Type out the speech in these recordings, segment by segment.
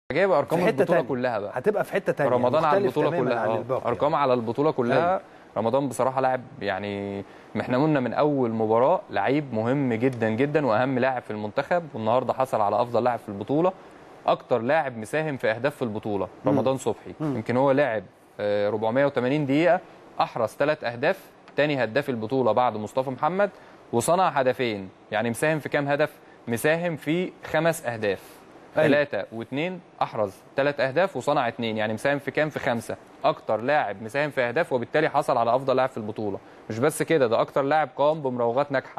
جايب ارقام في حتة البطوله تانية. كلها بقى هتبقى في حته ثانيه رمضان على البطوله كلها عن آه. الباقي. ارقام على البطوله كلها رمضان بصراحه لاعب يعني احنا قلنا من اول مباراه لعيب مهم جدا جدا واهم لاعب في المنتخب والنهارده حصل على افضل لاعب في البطوله اكتر لاعب مساهم في اهداف في البطوله رمضان صبحي يمكن هو لاعب آه، 480 دقيقه احرز ثلاث اهداف تاني هداف البطوله بعد مصطفى محمد وصنع هدفين يعني مساهم في كام هدف مساهم في خمس اهداف أيوة. ثلاثة واثنين أحرز ثلاث أهداف وصنع اثنين يعني مساهم في كام في خمسة أكتر لاعب مساهم في أهداف وبالتالي حصل على أفضل لاعب في البطولة مش بس كده ده أكتر لاعب قام بمراوغات ناجحة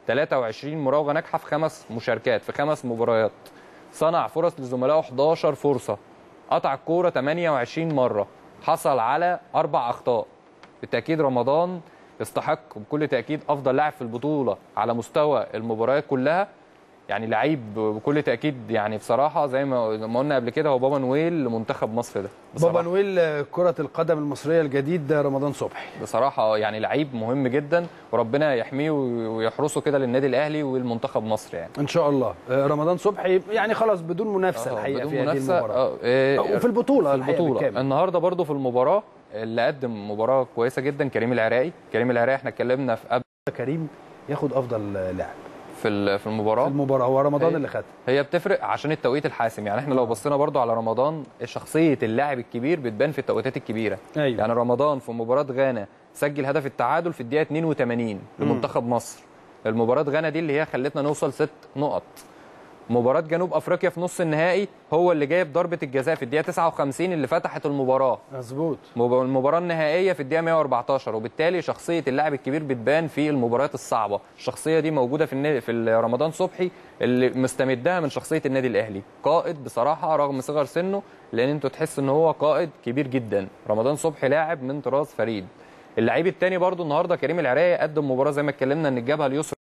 23 مراوغة ناجحة في خمس مشاركات في خمس مباريات صنع فرص لزملائه 11 فرصة قطع الكورة 28 مرة حصل على أربع أخطاء بالتأكيد رمضان يستحق بكل تأكيد أفضل لاعب في البطولة على مستوى المباريات كلها يعني لعيب بكل تاكيد يعني بصراحه زي ما ما قلنا قبل كده هو بابا نويل لمنتخب مصر ده بصراحة. بابا نويل كره القدم المصريه الجديد ده رمضان صبحي بصراحه يعني لعيب مهم جدا وربنا يحميه ويحرسه كده للنادي الاهلي والمنتخب مصر يعني ان شاء الله آه، رمضان صبحي يعني خلاص بدون منافسه آه، الحقيقه بدون في هذه منافسة، المباراه آه، إيه، وفي البطوله في الحقيقة البطوله بالكامل. النهارده برضو في المباراه اللي قدم مباراه كويسه جدا كريم العراقي كريم العراقي احنا اتكلمنا في قبل كريم ياخد افضل لاعب في ال- في في المباراه المباراه هو رمضان هي- اللي خدها هي بتفرق عشان التوقيت الحاسم يعني احنا لو بصينا برضو على رمضان شخصيه اللاعب الكبير بتبان في التوقيتات الكبيره ايوه يعني رمضان في مباراه غانا سجل هدف التعادل في الدقيقه 82 لمنتخب مصر المباراه غانا دي اللي هي خلتنا نوصل ست نقط مباراه جنوب افريقيا في نص النهائي هو اللي جايب ضربه الجزاء في الدقيقه 59 اللي فتحت المباراه مظبوط مب- المباراه النهائيه في الدقيقه 114 وبالتالي شخصيه اللاعب الكبير بتبان في المباريات الصعبه الشخصيه دي موجوده في النادي في ال- رمضان صبحي اللي مستمدها من شخصيه النادي الاهلي قائد بصراحه رغم صغر سنه لان انتوا تحس ان هو قائد كبير جدا رمضان صبحي لاعب من طراز فريد اللعيب الثاني برضو النهارده كريم العراقي قدم مباراه زي ما اتكلمنا ان الجبهه اليسرى